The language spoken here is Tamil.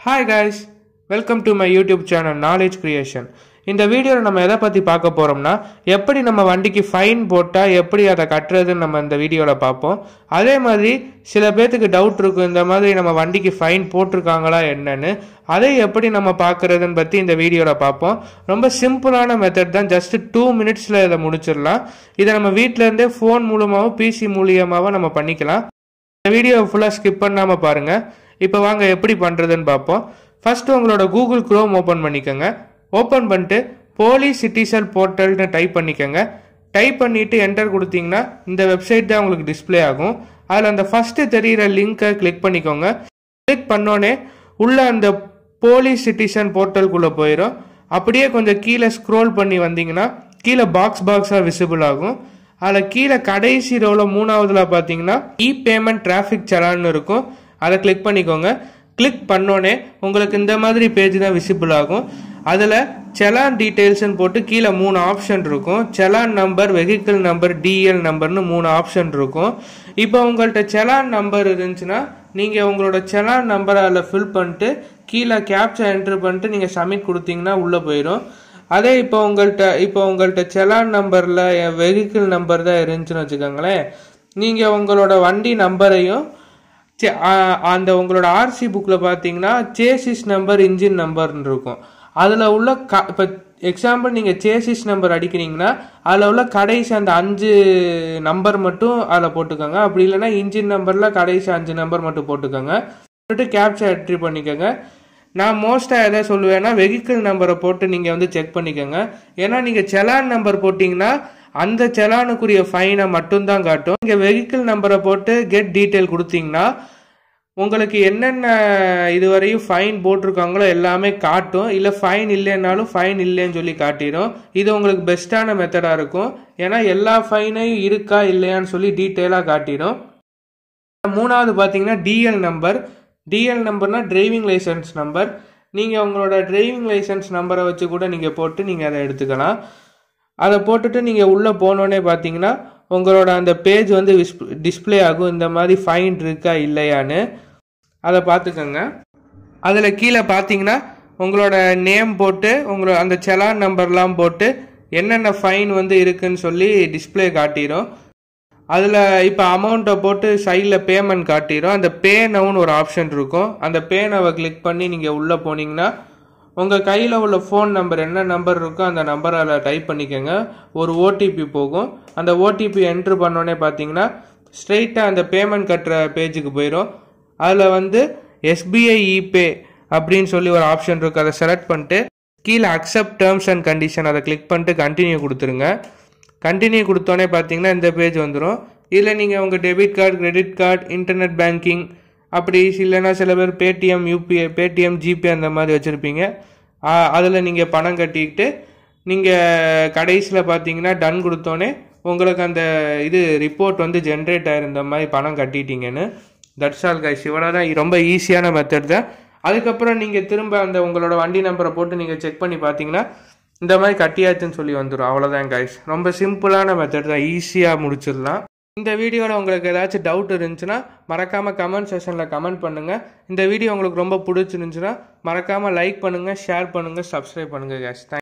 hi guys welcome to my YouTube channel knowledge creation இந்த வீடியோவில் நம்ம எதை பற்றி பார்க்க போகிறோம்னா எப்படி நம்ம வண்டிக்கு ஃபைன் போட்டால் எப்படி அதை கட்டுறதுன்னு நம்ம இந்த வீடியோவில் பார்ப்போம் அதே மாதிரி சில பேர்த்துக்கு டவுட் இருக்கும் இந்த மாதிரி நம்ம வண்டிக்கு ஃபைன் போட்டிருக்காங்களா என்னன்னு அதை எப்படி நம்ம பார்க்குறதுன்னு பற்றி இந்த வீடியோவில் பார்ப்போம் ரொம்ப சிம்பிளான மெத்தட் தான் ஜஸ்ட் டூ மினிட்ஸில் இதை முடிச்சிடலாம் இதை நம்ம வீட்டிலேருந்தே ஃபோன் மூலமாகவும் பிசி மூலியமாகவும் நம்ம பண்ணிக்கலாம் இந்த வீடியோ ஃபுல்லாக ஸ்கிப் பண்ணாமல் பாருங்கள் இப்போ வாங்க எப்படி பண்ணுறதுன்னு பார்ப்போம் ஃபர்ஸ்ட் உங்களோட கூகுள் குரோம் ஓப்பன் பண்ணிக்கோங்க ஓப்பன் பண்ணிட்டு போலீஸ் சிட்டிசல் போர்ட்டல்னு டைப் பண்ணிக்கோங்க டைப் பண்ணிட்டு என்டர் கொடுத்தீங்கன்னா இந்த வெப்சைட் தான் உங்களுக்கு டிஸ்ப்ளே ஆகும் அதில் அந்த ஃபர்ஸ்ட் தெரியிற லிங்கை கிளிக் பண்ணிக்கோங்க கிளிக் பண்ணோன்னே உள்ள அந்த போலீஸ் சிட்டிசன் போர்ட்டலுக்குள்ளே போயிடும் அப்படியே கொஞ்சம் கீழே ஸ்க்ரோல் பண்ணி வந்தீங்கன்னா கீழே பாக்ஸ் பாக்ஸாக விசிபிள் ஆகும் அதில் கீழே கடைசி ரோவில் மூணாவதுல பார்த்தீங்கன்னா இ பேமெண்ட் டிராஃபிக் சலான்னு இருக்கும் அதை கிளிக் பண்ணிக்கோங்க கிளிக் பண்ணோன்னே உங்களுக்கு இந்த மாதிரி பேஜ் தான் விசிபிள் ஆகும் அதில் செலான் டீட்டெயில்ஸ்னு போட்டு கீழே மூணு ஆப்ஷன் இருக்கும் challan number vehicle number DL நம்பர்னு மூணு ஆப்ஷன் இருக்கும் இப்போ உங்கள்கிட்ட செலான் நம்பர் இருந்துச்சுன்னா நீங்கள் உங்களோட செலான் நம்பரை அதில் ஃபில் பண்ணிட்டு கீழே கேப்சா என்ட்ரு பண்ணிட்டு நீங்கள் சப்மிட் கொடுத்தீங்கன்னா உள்ளே போயிடும் அதே இப்போ உங்கள்கிட்ட இப்போ உங்கள்கிட்ட செலான் நம்பரில் வெஹிக்கிள் நம்பர் தான் இருந்துச்சுன்னு வச்சுக்கோங்களேன் நீங்கள் உங்களோட வண்டி நம்பரையும் சே- ஆ- அந்த உங்களோட ஆர்சி புக்கில் பார்த்தீங்கன்னா சேசிஸ் நம்பர் இன்ஜின் நம்பர்னு இருக்கும் அதில் உள்ள க இப்போ எக்ஸாம்பிள் நீங்கள் சேசிஸ் நம்பர் அடிக்கிறீங்கன்னா அதில் உள்ள கடைசி அந்த அஞ்சு நம்பர் மட்டும் அதில் போட்டுக்கோங்க அப்படி இல்லைன்னா இன்ஜின் நம்பரில் கடைசி அஞ்சு நம்பர் மட்டும் போட்டுக்கோங்க போட்டு கேப்சா என்ட்ரி பண்ணிக்கோங்க நான் மோஸ்ட்டாக எதை சொல்லுவேன்னா வெஹிக்கிள் நம்பரை போட்டு நீங்கள் வந்து செக் பண்ணிக்கோங்க ஏன்னா நீங்கள் செலான் நம்பர் போட்டிங்கன்னா அந்த செலானுக்குரிய ஃபைனை மட்டும்தான் காட்டும் நீங்கள் வெஹிக்கிள் நம்பரை போட்டு கெட் டீட்டெயில் கொடுத்தீங்கன்னா உங்களுக்கு என்னென்ன இதுவரையும் ஃபைன் போட்டிருக்காங்களோ எல்லாமே காட்டும் இல்லை ஃபைன் இல்லைன்னாலும் ஃபைன் இல்லைன்னு சொல்லி காட்டிடும் இது உங்களுக்கு பெஸ்ட்டான மெத்தடாக இருக்கும் ஏன்னா எல்லா ஃபைனையும் இருக்கா இல்லையான்னு சொல்லி டீட்டெயிலாக காட்டிடும் மூணாவது பார்த்தீங்கன்னா டிஎல் நம்பர் டிஎல் நம்பர்னா டிரைவிங் லைசன்ஸ் நம்பர் நீங்கள் உங்களோட டிரைவிங் லைசன்ஸ் நம்பரை வச்சு கூட நீங்கள் போட்டு நீங்கள் அதை எடுத்துக்கலாம் அதை போட்டுட்டு நீங்கள் உள்ளே போனோடனே பார்த்தீங்கன்னா உங்களோட அந்த பேஜ் வந்து டிஸ்ப்ளே ஆகும் இந்த மாதிரி ஃபைன் இருக்கா இல்லையான்னு அதை பார்த்துக்கோங்க அதில் கீழே பார்த்தீங்கன்னா உங்களோட நேம் போட்டு உங்களோட அந்த செலான் நம்பர்லாம் போட்டு என்னென்ன ஃபைன் வந்து இருக்குன்னு சொல்லி டிஸ்ப்ளே காட்டிடும் அதில் இப்போ அமௌண்ட்டை போட்டு சைடில் பேமெண்ட் காட்டிடும் அந்த பே நவுன்னு ஒரு ஆப்ஷன் இருக்கும் அந்த பே நவை கிளிக் பண்ணி நீங்கள் உள்ளே போனீங்கன்னா உங்கள் கையில் உள்ள ஃபோன் நம்பர் என்ன நம்பர் இருக்கோ அந்த நம்பரை அதில் டைப் பண்ணிக்கோங்க ஒரு ஓடிபி போகும் அந்த ஓடிபி என்ட்ரு பண்ணோன்னே பார்த்தீங்கன்னா ஸ்ட்ரெயிட்டாக அந்த பேமெண்ட் கட்டுற பேஜுக்கு போயிடும் அதில் வந்து எஸ்பிஐ இபே அப்படின்னு சொல்லி ஒரு ஆப்ஷன் இருக்குது அதை செலக்ட் பண்ணிட்டு கீழே அக்செப்ட் டேர்ம்ஸ் அண்ட் கண்டிஷன் அதை கிளிக் பண்ணிட்டு கண்டினியூ கொடுத்துருங்க கண்டினியூ கொடுத்தோன்னே பார்த்தீங்கன்னா இந்த பேஜ் வந்துடும் இதில் நீங்கள் உங்கள் debit card credit card internet banking அப்படி இல்லைன்னா சில பேர் பேடிஎம் யூபிஐ பேடிஎம் ஜிபே அந்த மாதிரி வச்சுருப்பீங்க அதில் நீங்கள் பணம் கட்டிக்கிட்டு நீங்கள் கடைசியில் பார்த்தீங்கன்னா டன் கொடுத்தோன்னே உங்களுக்கு அந்த இது ரிப்போர்ட் வந்து ஜென்ரேட் ஆயிருந்த மாதிரி பணம் கட்டிட்டீங்கன்னு தட்ஸ் ஆல் கைஸ் இவ்வளோ தான் ரொம்ப ஈஸியான மெத்தட் தான் அதுக்கப்புறம் நீங்கள் திரும்ப அந்த உங்களோட வண்டி நம்பரை போட்டு நீங்கள் செக் பண்ணி பார்த்தீங்கன்னா இந்த மாதிரி கட்டியாச்சுன்னு சொல்லி வந்துடும் அவ்வளோதான் கைஸ் ரொம்ப சிம்பிளான மெத்தட் தான் ஈஸியாக முடிச்சிடலாம் இந்த வீடியோவில் உங்களுக்கு ஏதாச்சும் டவுட் இருந்துச்சுன்னா மறக்காமல் கமெண்ட் செஷனில் கமெண்ட் பண்ணுங்கள் இந்த வீடியோ உங்களுக்கு ரொம்ப பிடிச்சிருந்துச்சுன்னா மறக்காமல் லைக் பண்ணுங்கள் ஷேர் பண்ணுங்கள் சப்ஸ்கிரைப் பண்ணுங்கள் கேஸ்